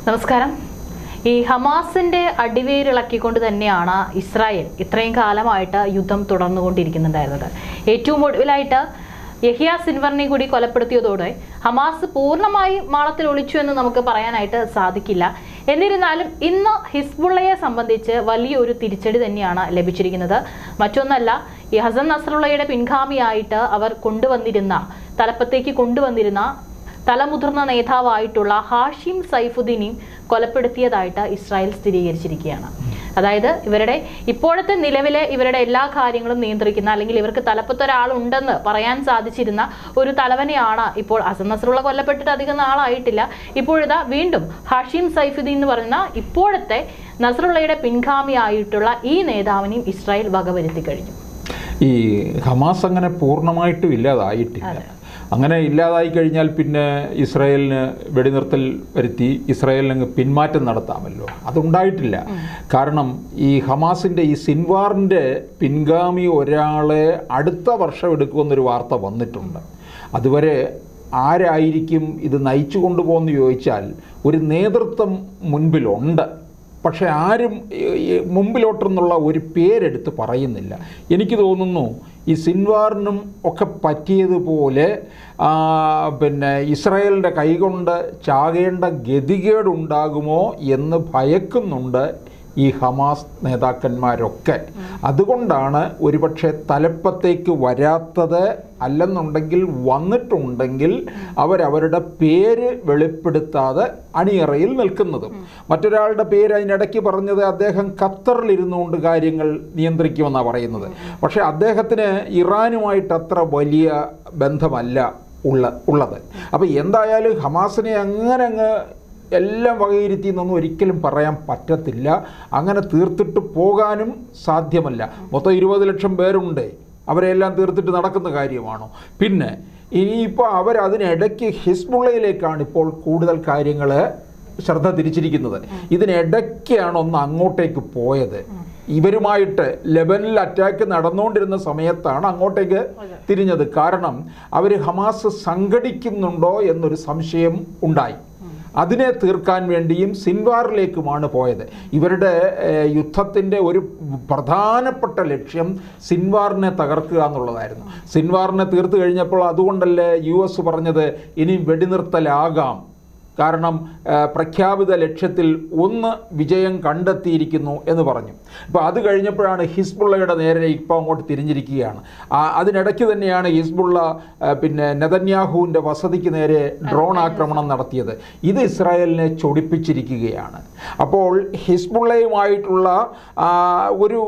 നമസ്കാരം ഈ ഹമാസിന്റെ അടിവേരിളക്കിക്കൊണ്ട് തന്നെയാണ് ഇസ്രായേൽ ഇത്രയും കാലമായിട്ട് യുദ്ധം തുടർന്നുകൊണ്ടിരിക്കുന്നുണ്ടായിരുന്നത് ഏറ്റവും ഒടുവിലായിട്ട് യഹിയ സിൻവറിനെ കൂടി കൊലപ്പെടുത്തിയതോടെ ഹമാസ് പൂർണ്ണമായി മാളത്തിൽ ഒളിച്ചു എന്ന് നമുക്ക് പറയാനായിട്ട് സാധിക്കില്ല എന്നിരുന്നാലും ഇന്ന് ഹിസ്ബുള്ളയെ സംബന്ധിച്ച് വലിയൊരു തിരിച്ചടി തന്നെയാണ് ലഭിച്ചിരിക്കുന്നത് മറ്റൊന്നല്ല ഈ ഹസൻ നസ്രുള്ളയുടെ പിൻഗാമിയായിട്ട് അവർ കൊണ്ടുവന്നിരുന്ന തലപ്പത്തേക്ക് കൊണ്ടുവന്നിരുന്ന തലമുതിർന്ന നേതാവായിട്ടുള്ള ഹാഷിം സൈഫുദ്ദീനെയും കൊലപ്പെടുത്തിയതായിട്ട് ഇസ്രായേൽ സ്ഥിരീകരിച്ചിരിക്കുകയാണ് അതായത് ഇവരുടെ ഇപ്പോഴത്തെ നിലവിലെ ഇവരുടെ എല്ലാ കാര്യങ്ങളും നിയന്ത്രിക്കുന്ന അല്ലെങ്കിൽ ഇവർക്ക് തലപ്പത്ത് ഒരാളുണ്ടെന്ന് പറയാൻ സാധിച്ചിരുന്ന ഒരു തലവനെയാണ് ഇപ്പോൾ അസൻ നസറുള്ള കൊല്ലപ്പെട്ടിട്ട് അധികം നാളായിട്ടില്ല ഇപ്പോഴിതാ വീണ്ടും ഹാഷിം സൈഫുദ്ദീൻ എന്ന് പറയുന്ന ഇപ്പോഴത്തെ നസറുള്ളയുടെ പിൻഗാമിയായിട്ടുള്ള ഈ നേതാവിനെയും ഇസ്രായേൽ വകവരുത്തി കഴിഞ്ഞു ഈ ഹമാസ് അങ്ങനെ പൂർണ്ണമായിട്ടും ഇല്ലാതായിട്ടില്ല അങ്ങനെ ഇല്ലാതായി കഴിഞ്ഞാൽ പിന്നെ ഇസ്രായേലിന് വെടിനിർത്തൽ വരുത്തി ഇസ്രായേലിന് അങ്ങ് പിന്മാറ്റം നടത്താമല്ലോ അതുണ്ടായിട്ടില്ല കാരണം ഈ ഹമാസിൻ്റെ ഈ സിൻവാറിൻ്റെ പിൻഗാമി ഒരാളെ അടുത്ത വർഷം എടുക്കുമെന്നൊരു വാർത്ത വന്നിട്ടുണ്ട് അതുവരെ ആരായിരിക്കും ഇത് നയിച്ചു കൊണ്ടുപോകുമെന്ന് ചോദിച്ചാൽ ഒരു നേതൃത്വം മുൻപിലുണ്ട് പക്ഷേ ആരും ഈ, ഈ മുമ്പിലോട്ടെന്നുള്ള ഒരു പേരെടുത്ത് പറയുന്നില്ല എനിക്ക് തോന്നുന്നു ഈ സിൻവാറിനും ഒക്കെ പറ്റിയതുപോലെ ആ, പിന്നെ ഇസ്രായേലിൻ്റെ കൈകൊണ്ട് ചാകേണ്ട ഗതികേടുണ്ടാകുമോ എന്ന് ഭയക്കുന്നുണ്ട് ഈ ഹമാസ് നേതാക്കന്മാരൊക്കെ അതുകൊണ്ടാണ് ഒരുപക്ഷെ തലപ്പത്തേക്ക് വരാത്തത് അല്ലെന്നുണ്ടെങ്കിൽ വന്നിട്ടുണ്ടെങ്കിൽ അവരവരുടെ പേര് വെളിപ്പെടുത്താതെ അണിയറയിൽ നിൽക്കുന്നതും മറ്റൊരാളുടെ പേര് അതിനിടയ്ക്ക് പറഞ്ഞത് അദ്ദേഹം ഖത്തറിൽ ഇരുന്നുകൊണ്ട് കാര്യങ്ങൾ നിയന്ത്രിക്കുമെന്നാണ് പറയുന്നത് പക്ഷേ അദ്ദേഹത്തിന് ഇറാനുമായിട്ട് അത്ര വലിയ ബന്ധമല്ല ഉള്ള ഉള്ളത് അപ്പോൾ എന്തായാലും ഹമാസിനെ അങ്ങനെ അങ്ങ് എല്ലാം വകയിരുത്തി എന്നൊന്നും ഒരിക്കലും പറയാൻ പറ്റത്തില്ല അങ്ങനെ തീർത്തിട്ട് പോകാനും സാധ്യമല്ല മൊത്തം ഇരുപത് ലക്ഷം പേരുണ്ട് അവരെല്ലാം തീർത്തിട്ട് നടക്കുന്ന കാര്യമാണോ പിന്നെ ഇനിയിപ്പോൾ അവരതിനിടയ്ക്ക് ഹിസ്ബുള്ളയിലേക്കാണ് ഇപ്പോൾ കൂടുതൽ കാര്യങ്ങൾ ശ്രദ്ധ തിരിച്ചിരിക്കുന്നത് ഇതിനിടയ്ക്കാണ് ഒന്ന് അങ്ങോട്ടേക്ക് പോയത് ഇവരുമായിട്ട് ലെബനിൽ അറ്റാക്ക് നടന്നുകൊണ്ടിരുന്ന സമയത്താണ് അങ്ങോട്ടേക്ക് തിരിഞ്ഞത് കാരണം അവർ ഹമാസ് സംഘടിക്കുന്നുണ്ടോ എന്നൊരു സംശയം ഉണ്ടായി അതിനെ തീർക്കാൻ വേണ്ടിയും സിൻവാറിലേക്കുമാണ് പോയത് ഇവരുടെ ഏഹ്, യുദ്ധത്തിൻ്റെ ഒരു പ്രധാനപ്പെട്ട ലക്ഷ്യം സിൻവാറിനെ തകർക്കുക എന്നുള്ളതായിരുന്നു സിൻവാറിനെ തീർത്തു കഴിഞ്ഞപ്പോൾ അതുകൊണ്ടല്ലേ യു എസ് പറഞ്ഞത് ഇനി വെടിനിർത്തലാകാം കാരണം ആ, പ്രഖ്യാപിത ലക്ഷ്യത്തിൽ ഒന്ന് വിജയം കണ്ടെത്തിയിരിക്കുന്നു എന്ന് പറഞ്ഞു ഇപ്പോൾ അത് കഴിഞ്ഞപ്പോഴാണ് ഹിസ്ബുള്ളയുടെ നേരെ ഇപ്പോൾ അങ്ങോട്ട് തിരിഞ്ഞിരിക്കുകയാണ് ആ, അതിനിടയ്ക്ക് തന്നെയാണ് ഹിസ്ബുള്ള ആ, പിന്നെ നെതന്യാഹുവിൻ്റെ വസതിക്ക് നേരെ ഡ്രോൺ ആക്രമണം നടത്തിയത് ഇത് ഇസ്രായേലിനെ ചൊടിപ്പിച്ചിരിക്കുകയാണ് അപ്പോൾ ഹിസ്ബുള്ളയുമായിട്ടുള്ള ആ, ഒരു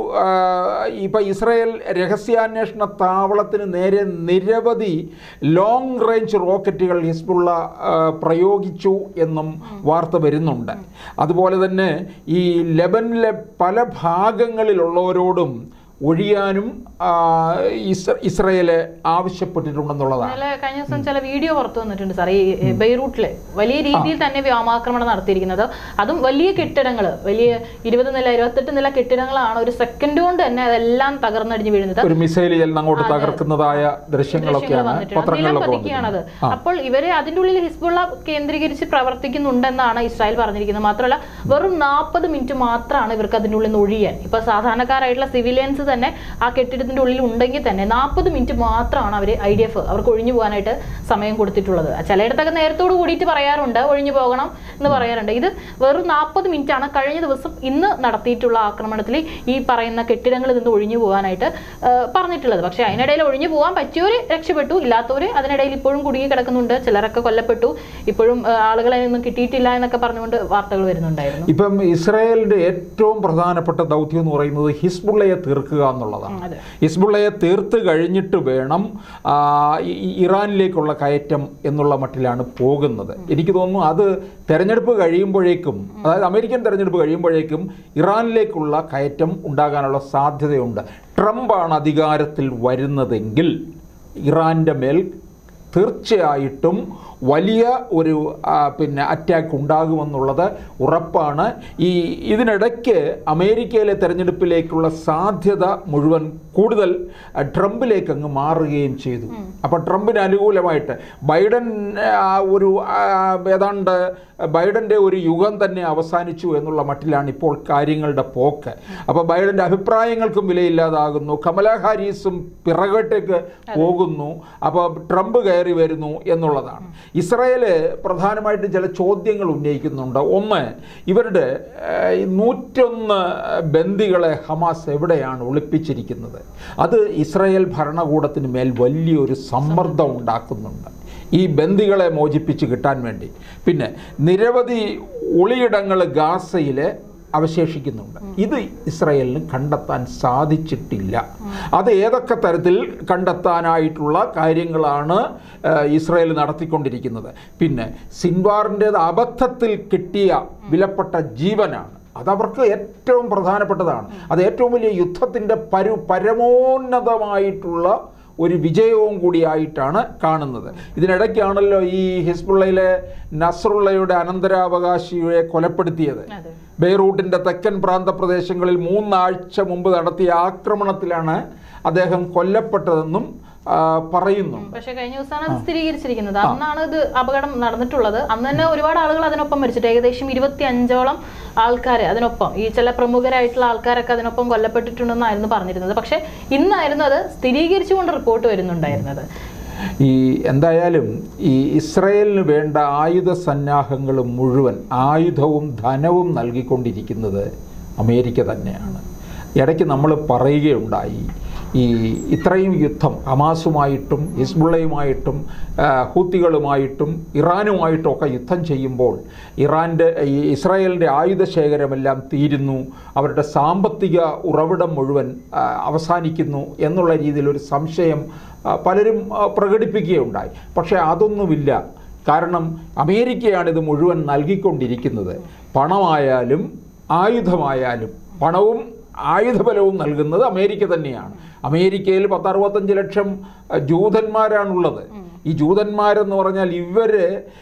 ഇപ്പം ഇസ്രായേൽ രഹസ്യാന്വേഷണ താവളത്തിന് നേരെ നിരവധി ലോങ് റേഞ്ച് റോക്കറ്റുകൾ ഹിസ്ബുള്ള ആ, പ്രയോഗിച്ചു എന്നും വാർത്ത വരുന്നുണ്ട് അതുപോലെ തന്നെ ഈ ലെബനിലെ പല ഭാഗങ്ങളിലുള്ളവരോടും ഒഴിയാനും ആ, ഇസ് ഇസ്രയേല് ആവശ്യപ്പെട്ടിട്ടുണ്ടെന്നുള്ളതാണ് ഇന്നലെ കഴിഞ്ഞ ദിവസം ചില വീഡിയോ പുറത്തു വന്നിട്ടുണ്ട് സാർ ഈ ബെയ്റൂട്ടില് വലിയ രീതിയിൽ തന്നെ വ്യോമാക്രമണം നടത്തിയിരിക്കുന്നത് അതും വലിയ കെട്ടിടങ്ങൾ വലിയ ഇരുപത് നില ഇരുപത്തെട്ട് നില കെട്ടിടങ്ങളാണ് ഒരു സെക്കൻഡ് കൊണ്ട് തന്നെ അതെല്ലാം തകർന്നടിഞ്ഞ് വീഴുന്നത് ഒരു മിസൈൽ ചെല്ലുന്ന അങ്ങോട്ട് തകർക്കുന്നതായ ദൃശ്യങ്ങൾ ദൃശ്യങ്ങളൊക്കെയാണ് വന്നിട്ടുണ്ട് നിലം പത്രങ്ങളിലൊക്കെ പതിക്കുകയാണത് വന്നിട്ടുണ്ട്. അപ്പോൾ ഇവര് അതിന്റെ ഉള്ളിൽ ഹിസ്ബുള്ള കേന്ദ്രീകരിച്ച് പ്രവർത്തിക്കുന്നുണ്ടെന്നാണ് ഇസ്രായേൽ പറഞ്ഞിരിക്കുന്നത് മാത്രമല്ല വെറും നാൽപ്പത് മിനിറ്റ് മാത്രമാണ് ഇവർക്ക് അതിന്റെ ഉള്ളിൽ നിന്ന് ഒഴിയാൻ ഇപ്പൊ സാധാരണക്കാരായിട്ടുള്ള സിവിലിയൻസ് തന്നെ ആ കെട്ടിടത്തിന്റെ ഉള്ളിൽ ഉണ്ടെങ്കിൽ തന്നെ നാൽപ്പത് മിനിറ്റ് മാത്രമാണ് അവർ ഐ ഡി എഫ് അവർക്ക് ഒഴിഞ്ഞു പോകാനായിട്ട് സമയം കൊടുത്തിട്ടുള്ളത് ചിലയിടത്തൊക്കെ നേരത്തോട് കൂടിയിട്ട് പറയാറുണ്ട് ഒഴിഞ്ഞു പോകണം എന്ന് പറയാറുണ്ട് ഇത് വെറും നാൽപ്പത് മിനിറ്റ് ആണ് കഴിഞ്ഞ ദിവസം ഇന്ന് നടത്തിയിട്ടുള്ള ആക്രമണത്തിൽ ഈ പറയുന്ന കെട്ടിടങ്ങളിൽ നിന്ന് ഒഴിഞ്ഞു പോകാനായിട്ട് ആ, പറഞ്ഞിട്ടുള്ളത് പക്ഷേ അതിനിടയിൽ ഒഴിഞ്ഞു പോകാൻ പറ്റിയവർ രക്ഷപ്പെട്ടു ഇല്ലാത്തവർ അതിനിടയിൽ ഇപ്പോഴും കുടുങ്ങി കിടക്കുന്നുണ്ട് ചിലരൊക്കെ കൊല്ലപ്പെട്ടു ഇപ്പോഴും ആ, ആളുകളെ ഒന്നും കിട്ടിയിട്ടില്ല എന്നൊക്കെ പറഞ്ഞുകൊണ്ട് വാർത്തകൾ വരുന്നുണ്ടായിരുന്നു ഇപ്പം ഇസ്രായേലിന്റെ ഏറ്റവും പ്രധാനപ്പെട്ട ദൗത്യം എന്ന് പറയുന്നത് ഹിസ്ബുള്ളയെ തീർക്കുക എന്നുള്ളതാണ് അതെ ഹിസ്ബുള്ളയെ തീർത്ത് കഴിഞ്ഞിട്ട് വേണം ആ, ഈ- ഈ ഇറാനിലേക്കുള്ള കയറ്റം എന്നുള്ള മട്ടിലാണ് പോകുന്നത് എനിക്ക് തോന്നുന്നു അത് തെരഞ്ഞെടുപ്പ് കഴിയുമ്പോഴേക്കും അതായത് അമേരിക്കൻ തെരഞ്ഞെടുപ്പ് കഴിയുമ്പോഴേക്കും ഇറാനിലേക്കുള്ള കയറ്റം ഉണ്ടാകാനുള്ള സാധ്യതയുണ്ട് ട്രംപാണ് അധികാരത്തിൽ വരുന്നതെങ്കിൽ ഇറാൻ്റെ മേൽ തീർച്ചയായിട്ടും വലിയ ഒരു ആ, പിന്നെ അറ്റാക്ക് ഉണ്ടാകുമെന്നുള്ളത് ഉറപ്പാണ് ഈ ഇതിനിടയ്ക്ക് അമേരിക്കയിലെ തെരഞ്ഞെടുപ്പിലേക്കുള്ള സാധ്യത മുഴുവൻ കൂടുതൽ ആ, ട്രംപിലേക്ക് അങ്ങ് മാറുകയും ചെയ്തു അപ്പോൾ ട്രംപിന് അനുകൂലമായിട്ട് ബൈഡൻ ആ, ഒരു ആ, ഏതാണ്ട് ബൈഡൻ്റെ ഒരു യുഗം തന്നെ അവസാനിച്ചു എന്നുള്ള മട്ടിലാണ് ഇപ്പോൾ കാര്യങ്ങളുടെ പോക്ക് അപ്പോൾ ബൈഡൻ്റെ അഭിപ്രായങ്ങൾക്കും വിലയില്ലാതാകുന്നു കമലാ ഹാരിസും പിറകോട്ടേക്ക് പോകുന്നു അപ്പോൾ ട്രംപ് കയറി വരുന്നു എന്നുള്ളതാണ് ഇസ്രായേല് പ്രധാനമായിട്ടും ചില ചോദ്യങ്ങൾ ഉന്നയിക്കുന്നുണ്ട് ഒന്ന് ഇവരുടെ ഏഹ്, ഈ നൂറ്റൊന്ന് ബന്ദികളെ ഹമാസ് എവിടെയാണ് ഒളിപ്പിച്ചിരിക്കുന്നത് അത് ഇസ്രായേൽ ഭരണകൂടത്തിന് മേൽ വലിയൊരു സമ്മർദ്ദം ഉണ്ടാക്കുന്നുണ്ട് ഈ ബന്ദികളെ മോചിപ്പിച്ച് കിട്ടാൻ വേണ്ടി പിന്നെ നിരവധി ഒളിയിടങ്ങൾ ഗാസയിൽ അവശേഷിക്കുന്നുണ്ട് ഇത് ഇസ്രായേലിന് കണ്ടെത്താൻ സാധിച്ചിട്ടില്ല അത് ഏതൊക്കെ തരത്തിൽ കണ്ടെത്താനായിട്ടുള്ള കാര്യങ്ങളാണ് ആ, ഇസ്രായേൽ നടത്തിക്കൊണ്ടിരിക്കുന്നത് പിന്നെ സിൻവാറിൻ്റേത് അബദ്ധത്തിൽ കിട്ടിയ വിലപ്പെട്ട ജീവനാണ് അതവർക്ക് ഏറ്റവും പ്രധാനപ്പെട്ടതാണ് അത് ഏറ്റവും വലിയ യുദ്ധത്തിൻ്റെ പരു പരമോന്നതമായിട്ടുള്ള ഒരു വിജയവും കൂടിയായിട്ടാണ് കാണുന്നത് ഇതിനിടയ്ക്കാണല്ലോ ഈ ഹിസ്ബുള്ളയിലെ നസറുള്ളയുടെ അനന്തരാവകാശിയെ കൊലപ്പെടുത്തിയത് അതെ ബെയ്റൂട്ടിൻ്റെ തെക്കൻ പ്രാന്ത പ്രദേശങ്ങളിൽ മൂന്നാഴ്ച മുമ്പ് നടത്തിയ ആക്രമണത്തിലാണ് അദ്ദേഹം കൊല്ലപ്പെട്ടതെന്നും ആ, പറയുന്നുണ്ട് പക്ഷെ കഴിഞ്ഞ ദിവസമാണ് അത് സ്ഥിരീകരിച്ചിരിക്കുന്നത് അന്നാണ് ഇത് അപകടം നടന്നിട്ടുള്ളത് അന്ന് തന്നെ ഒരുപാട് ആളുകൾ അതിനൊപ്പം മരിച്ചിട്ട് ഏകദേശം ഇരുപത്തി അഞ്ചോളം ആൾക്കാർ അതിനൊപ്പം ഈ ചില പ്രമുഖരായിട്ടുള്ള ആൾക്കാരൊക്കെ അതിനൊപ്പം കൊല്ലപ്പെട്ടിട്ടുണ്ടെന്നായിരുന്നു പറഞ്ഞിരുന്നത് പക്ഷെ ഇന്നായിരുന്നു അത് സ്ഥിരീകരിച്ചുകൊണ്ട് റിപ്പോർട്ട് വരുന്നുണ്ടായിരുന്നത് ഈ എന്തായാലും ഈ ഇസ്രയേലിന് വേണ്ട ആയുധ സന്നാഹങ്ങൾ മുഴുവൻ ആയുധവും ധനവും നൽകിക്കൊണ്ടിരിക്കുന്നത് അമേരിക്ക തന്നെയാണ് ഇടയ്ക്ക് നമ്മൾ പറയുകയുണ്ടായി ഈ ഇത്രയും യുദ്ധം ഹമാസുമായിട്ടും ഹിസ്ബുള്ളയുമായിട്ടും ആ, ഹൂത്തികളുമായിട്ടും ഇറാനുമായിട്ടും ഒക്കെ യുദ്ധം ചെയ്യുമ്പോൾ ഇറാൻ്റെ ഈ ഇസ്രായേലിൻ്റെ ആയുധ ശേഖരമെല്ലാം തീരുന്നു അവരുടെ സാമ്പത്തിക ഉറവിടം മുഴുവൻ ആ, അവസാനിക്കുന്നു എന്നുള്ള രീതിയിൽ ഒരു സംശയം ആ, പലരും ആ, പ്രകടിപ്പിക്കുകയുണ്ടായി പക്ഷേ അതൊന്നുമില്ല കാരണം അമേരിക്കയാണ് ഇത് മുഴുവൻ നൽകിക്കൊണ്ടിരിക്കുന്നത് പണമായാലും ആയുധമായാലും പണവും ആയുധബലവും നൽകുന്നത് അമേരിക്ക തന്നെയാണ് അമേരിക്കയിൽ പത്തറുപത്തഞ്ച് ലക്ഷം അഹ്, ജൂതന്മാരാണുള്ളത് ഈ ജൂതന്മാരെന്ന് പറഞ്ഞാൽ ഇവർ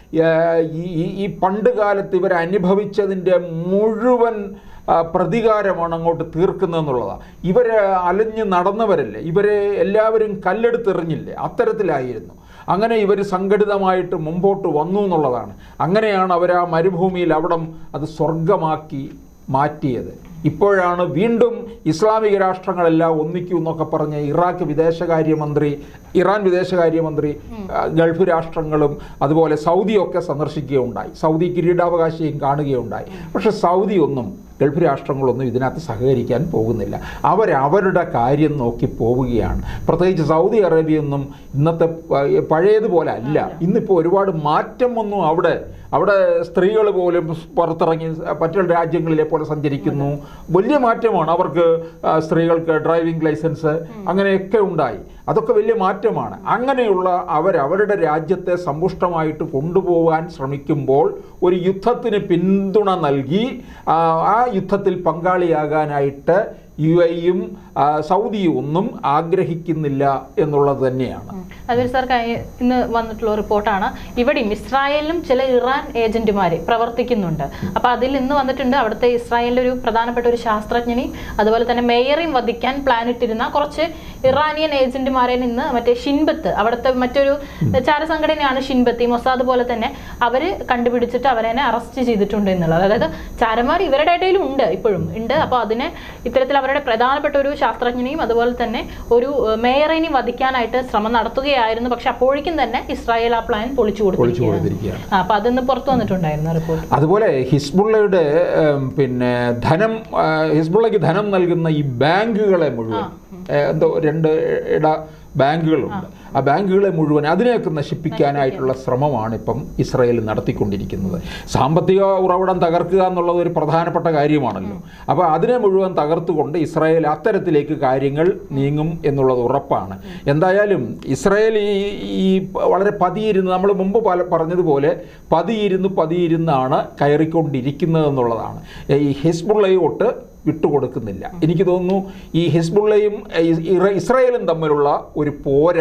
ഈ ഈ പണ്ട് കാലത്ത് ഇവർ അനുഭവിച്ചതിൻ്റെ മുഴുവൻ ആ, പ്രതികാരമാണ് അങ്ങോട്ട് തീർക്കുന്നതെന്നുള്ളതാണ് ഇവർ അലഞ്ഞ് നടന്നവരല്ലേ ഇവരെ എല്ലാവരും കല്ലെടുത്തെറിഞ്ഞില്ലേ അത്തരത്തിലായിരുന്നു അങ്ങനെ ഇവർ സംഘടിതമായിട്ട് മുമ്പോട്ട് വന്നു എന്നുള്ളതാണ് അങ്ങനെയാണ് അവർ ആ മരുഭൂമിയിൽ അവിടം അത് സ്വർഗമാക്കി മാറ്റിയത് ഇപ്പോഴാണ് വീണ്ടും ഇസ്ലാമിക രാഷ്ട്രങ്ങളെല്ലാം ഒന്നിക്കൂ എന്നൊക്കെ പറഞ്ഞ് ഇറാഖ് വിദേശകാര്യമന്ത്രി ഇറാൻ വിദേശകാര്യമന്ത്രി ആ, ഗൾഫ് രാഷ്ട്രങ്ങളും അതുപോലെ സൗദിയൊക്കെ സന്ദർശിക്കുകയുണ്ടായി സൗദി കിരീടാവകാശിയും കാണുകയുണ്ടായി പക്ഷെ സൗദി ഒന്നും ഗൾഫ് രാഷ്ട്രങ്ങളൊന്നും ഇതിനകത്ത് സഹകരിക്കാൻ പോകുന്നില്ല അവർ അവരുടെ കാര്യം നോക്കി പോവുകയാണ് പ്രത്യേകിച്ച് സൗദി അറേബ്യയൊന്നും ഇന്നത്തെ പ- പഴയതുപോലെ അല്ല ഇന്നിപ്പോൾ ഒരുപാട് മാറ്റം വന്നു അവിടെ അവിടെ സ്ത്രീകൾ പോലും പുറത്തിറങ്ങി മറ്റുള്ള രാജ്യങ്ങളിലെ പോലെ സഞ്ചരിക്കുന്നു വലിയ മാറ്റമാണ് അവർക്ക് ആ, സ്ത്രീകൾക്ക് ഡ്രൈവിംഗ് ലൈസൻസ് അങ്ങനെയൊക്കെ ഉണ്ടായി അതൊക്കെ വലിയ മാറ്റമാണ് അങ്ങനെയുള്ള അവർ അവരുടെ രാജ്യത്തെ സമ്പുഷ്ടമായിട്ട് കൊണ്ടുപോകാൻ ശ്രമിക്കുമ്പോൾ ഒരു യുദ്ധത്തിന് പിന്തുണ നൽകി ആ, ആ യുദ്ധത്തിൽ പങ്കാളിയാകാനായിട്ട് യു എയും സൗദിയും ഒന്നും ആഗ്രഹിക്കുന്നില്ല എന്നുള്ളത് തന്നെയാണ് അതുപോലെ സാർ കഴി- ഇന്ന് വന്നിട്ടുള്ള റിപ്പോർട്ടാണ് ഇവിടെയും ഇസ്രായേലിലും ചില ഇറാൻ ഏജന്റുമാർ പ്രവർത്തിക്കുന്നുണ്ട് അപ്പൊ അതിൽ ഇന്ന് വന്നിട്ടുണ്ട് അവിടുത്തെ ഇസ്രായേലിലെ ഒരു പ്രധാനപ്പെട്ട ഒരു ശാസ്ത്രജ്ഞനെയും അതുപോലെ തന്നെ മേയറെയും വധിക്കാൻ പ്ലാൻ ഇട്ടിരുന്ന കുറച്ച് ഇറാനിയൻ ഏജന്റുമാരെ നിന്ന് മറ്റേ ഷിൻബത്ത് അവിടുത്തെ മറ്റൊരു ചാരസംഘടനയാണ് ഷിൻബത്ത് ഈ മൊസാദ് പോലെ തന്നെ അവര് കണ്ടുപിടിച്ചിട്ട് അവരെ അറസ്റ്റ് ചെയ്തിട്ടുണ്ട് എന്നുള്ളത് അതായത് ചാരന്മാർ ഇവരുടെ ഇടയിലും ഉണ്ട് ഇപ്പോഴും ഉണ്ട് അപ്പോൾ അതിനെ ഇത്തരത്തിൽ അവരുടെ പ്രധാനപ്പെട്ട ഒരു ശാസ്ത്രജ്ഞനെയും അതുപോലെ തന്നെ ഒരു ഏഹ്, മേയറിനെയും വധിക്കാനായിട്ട് ശ്രമം നടത്തുകയായിരുന്നു പക്ഷെ അപ്പോഴേക്കും തന്നെ ഇസ്രായേൽ ആ പ്ലാൻ പൊളിച്ചു പൊളിച്ചു കൊടുത്തിരിക്കുകയാണ് കൊടുത്തിരിക്കുകയാണ് ആ, അപ്പൊ അതിന്ന് പുറത്തു വന്നിട്ടുണ്ടായിരുന്നു റിപ്പോർട്ട് അതുപോലെ ഹിസ്ബുള്ളയുടെ ഉം, പിന്നെ ധനം ആ, ഹിസ്ബുള്ളയ്ക്ക് ധനം നൽകുന്ന ഈ ബാങ്കുകളെ മുഴുവൻ ഏ, എന്തോ രണ്ട് ഇട ബാങ്കുകളുണ്ട് ആ ബാങ്കുകളെ മുഴുവൻ അതിനെയൊക്കെ നശിപ്പിക്കാനായിട്ടുള്ള ശ്രമമാണ് ഇപ്പം ഇസ്രായേൽ നടത്തിക്കൊണ്ടിരിക്കുന്നത് സാമ്പത്തിക ഉറവിടം തകർക്കുക എന്നുള്ളത് ഒരു പ്രധാനപ്പെട്ട കാര്യമാണല്ലോ അപ്പോൾ അതിനെ മുഴുവൻ തകർത്തുകൊണ്ട് ഇസ്രായേൽ അത്തരത്തിലേക്ക് കാര്യങ്ങൾ നീങ്ങും എന്നുള്ളത് ഉറപ്പാണ് എന്തായാലും ഇസ്രായേൽ ഈ ഈ വളരെ പതിയിരുന്ന് നമ്മൾ മുമ്പ് പല പറഞ്ഞതുപോലെ പതിയിരുന്ന് പതിയിരുന്നാണ് കയറിക്കൊണ്ടിരിക്കുന്നത് എന്നുള്ളതാണ് ഈ ഹിസ്ബുള്ളയോട്ട് വിട്ടുകൊടുക്കുന്നില്ല എനിക്ക് തോന്നുന്നു ഈ ഹിസ്ബുള്ളയും ഇ- ഇറ- ഇസ്രായേലും തമ്മിലുള്ള ഒരു പോരങ്ങോട്ട് ഇനി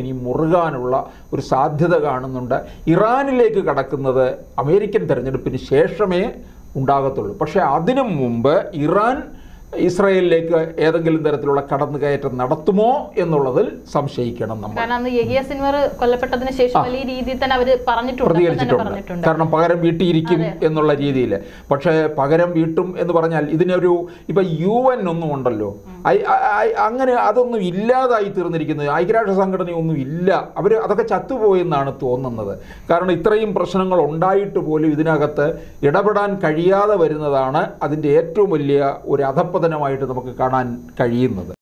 ഇനി മുറുകാനുള്ള ഒരു സാധ്യത കാണുന്നുണ്ട് ഇറാനിലേക്ക് കടക്കുന്നത് അമേരിക്കൻ തെരഞ്ഞെടുപ്പിന് ശേഷമേ ഉണ്ടാകത്തുള്ളൂ പക്ഷേ അതിനു മുമ്പ് ഇറാൻ ഇസ്രായേലിലേക്ക് ഏതെങ്കിലും തരത്തിലുള്ള കടന്നുകയറ്റം നടത്തുമോ എന്നുള്ളതിൽ സംശയിക്കണം നമ്മൾ കാരണം അന്ന് യഹിയ സിൻവർ കൊല്ലപ്പെട്ടതിന് ശേഷം വലിയ രീതിയിൽ തന്നെ അവര് പറഞ്ഞിട്ടുണ്ട് അപ്പൊ തന്നെ പ്രതികരിച്ചിട്ടുണ്ട് പറഞ്ഞിട്ടുണ്ട് കാരണം പകരം വീട്ടിയിരിക്കും എന്നുള്ള രീതിയിൽ പക്ഷേ പകരം വീട്ടും എന്ന് പറഞ്ഞാൽ ഇതിനൊരു ഇപ്പൊ യു എൻ ഒന്നും ഉണ്ടല്ലോ ഐ- ഐ- ഐ- അങ്ങനെ അതൊന്നും ഇല്ലാതായി തീർന്നിരിക്കുന്നത് ഐക്യരാഷ്ട്ര സംഘടനയൊന്നും ഇല്ല അവർ അതൊക്കെ ചത്തുപോയെന്നാണ് തോന്നുന്നത് കാരണം ഇത്രയും പ്രശ്നങ്ങൾ ഉണ്ടായിട്ട് പോലും ഇതിനകത്ത് ഇടപെടാൻ കഴിയാതെ വരുന്നതാണ് അതിൻ്റെ ഏറ്റവും വലിയ ഒരു അധപ്പതനമായിട്ട് നമുക്ക് കാണാൻ കഴിയുന്നത്